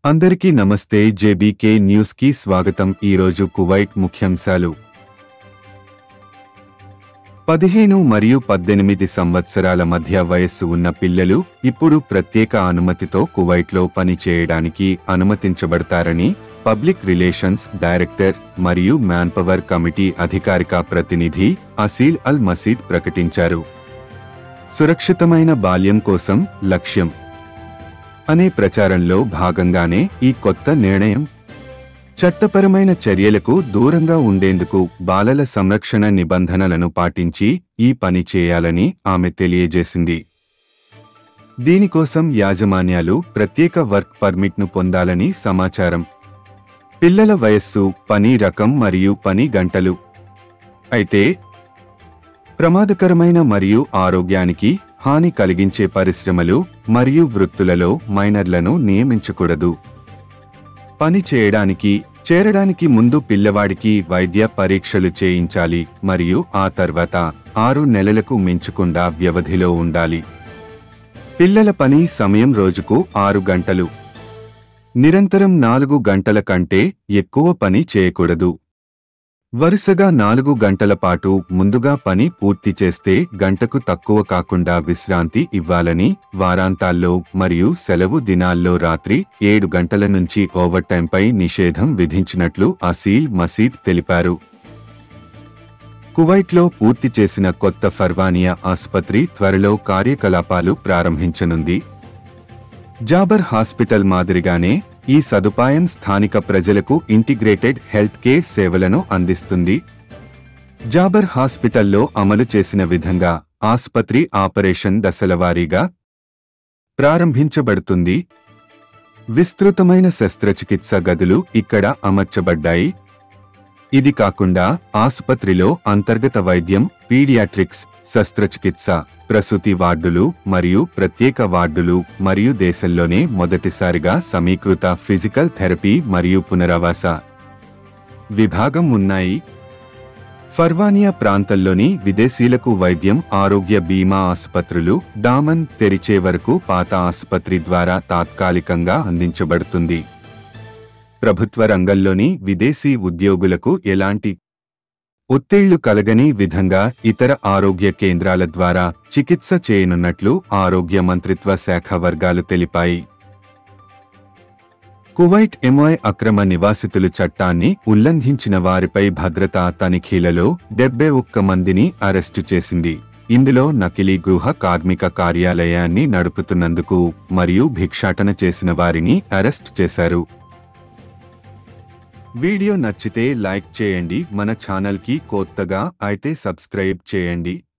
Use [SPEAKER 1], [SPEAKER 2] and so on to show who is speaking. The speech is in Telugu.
[SPEAKER 1] అందరికీ నమస్తే జేబీకే న్యూస్ కి స్వాగతం ఈరోజు కువైట్ ముఖ్యాంశాలు పదిహేను మరియు పద్దెనిమిది సంవత్సరాల మధ్య వయస్సు ఉన్న పిల్లలు ఇప్పుడు ప్రత్యేక అనుమతితో కువైట్లో పని చేయడానికి అనుమతించబడతారని పబ్లిక్ రిలేషన్స్ డైరెక్టర్ మరియు మ్యాన్పవర్ కమిటీ అధికారిక ప్రతినిధి అసీల్ అల్ మసీద్ ప్రకటించారు సురక్షితమైన బాల్యం కోసం లక్ష్యం అనే ప్రచారంలో భాగంగానే ఈ కొత్త నిర్ణయం చట్టపరమైన చర్యలకు దూరంగా ఉండేందుకు బాలల సంరక్షణ నిబంధనలను పాటించి ఈ పని చేయాలని ఆమె తెలియజేసింది దీనికోసం యాజమాన్యాలు ప్రత్యేక వర్క్ పర్మిట్ను పొందాలని సమాచారం పిల్లల వయస్సు పని రకం మరియు పని గంటలు అయితే ప్రమాదకరమైన మరియు ఆరోగ్యానికి హాని కలిగించే పరిశ్రమలు మరియు వృత్తులలో మైనర్లను నియమించకూడదు పని చేయడానికి చేరడానికి ముందు పిల్లవాడికి వైద్య పరీక్షలు చేయించాలి మరియు ఆ తర్వాత ఆరు నెలలకు మించకుండా వ్యవధిలో ఉండాలి పిల్లల పని సమయం రోజుకు ఆరు గంటలు నిరంతరం నాలుగు గంటల కంటే ఎక్కువ పని చేయకూడదు వరుసగా నాలుగు గంటల పాటు ముందుగా పని పూర్తి చేస్తే గంటకు తక్కువ కాకుండా విశ్రాంతి ఇవ్వాలని వారాంతాల్లో మరియు సెలవు దినాల్లో రాత్రి ఏడు గంటల నుంచి ఓవర్ టైంపై నిషేధం విధించినట్లు అసీల్ మసీద్ తెలిపారు కువైట్లో పూర్తి చేసిన కొత్త ఫర్వానియా ఆసుపత్రి త్వరలో కార్యకలాపాలు ప్రారంభించనుంది జాబర్ హాస్పిటల్ మాదిరిగానే ఈ సదుపాయం స్థానిక ప్రజలకు ఇంటిగ్రేటెడ్ హెల్త్ కేర్ సేవలను అందిస్తుంది జాబర్ హాస్పిటల్లో అమలు చేసిన విధంగా ఆసుపత్రి ఆపరేషన్ దశలవారీగా ప్రారంభించబడుతుంది విస్తృతమైన శస్త్రచికిత్స గదులు ఇక్కడ అమర్చబడ్డాయి ఇది కాకుండా ఆసుపత్రిలో అంతర్గత వైద్యం పీడియాట్రిక్స్ శస్త్రచికిత్స ప్రసూతి వార్డులు మరియు ప్రత్యేక వార్డులు మరియు దేశంలోనే మొదటిసారిగా సమీకృత ఫిజికల్ థెరపీ మరియు పునరావాస విభాగం ఉన్నాయి ఫర్వానియా ప్రాంతంలోని విదేశీలకు వైద్యం ఆరోగ్య బీమా ఆసుపత్రులు డామన్ తెరిచే వరకు పాత ఆసుపత్రి ద్వారా తాత్కాలికంగా అందించబడుతుంది ప్రభుత్వ రంగంలోని విదేశీ ఉద్యోగులకు ఎలాంటి ఒత్తిళ్లు కలగని విధంగా ఇతర ఆరోగ్య కేంద్రాల ద్వారా చికిత్స చేయనున్నట్లు ఆరోగ్య మంత్రిత్వ శాఖ వర్గాలు తెలిపాయి కువైట్ ఎంఐ అక్రమ నివాసితులు చట్టాన్ని ఉల్లంఘించిన వారిపై భద్రతా తనిఖీలలో డెబ్బై ఒక్క మందిని అరెస్టు చేసింది ఇందులో నకిలీ గృహ కార్మిక కార్యాలయాన్ని నడుపుతున్నందుకు మరియు భిక్షాటన చేసిన వారిని అరెస్ట్ చేశారు వీడియో నచ్చితే లైక్ చేయండి మన ఛానల్కి కొత్తగా అయితే సబ్స్క్రైబ్ చేయండి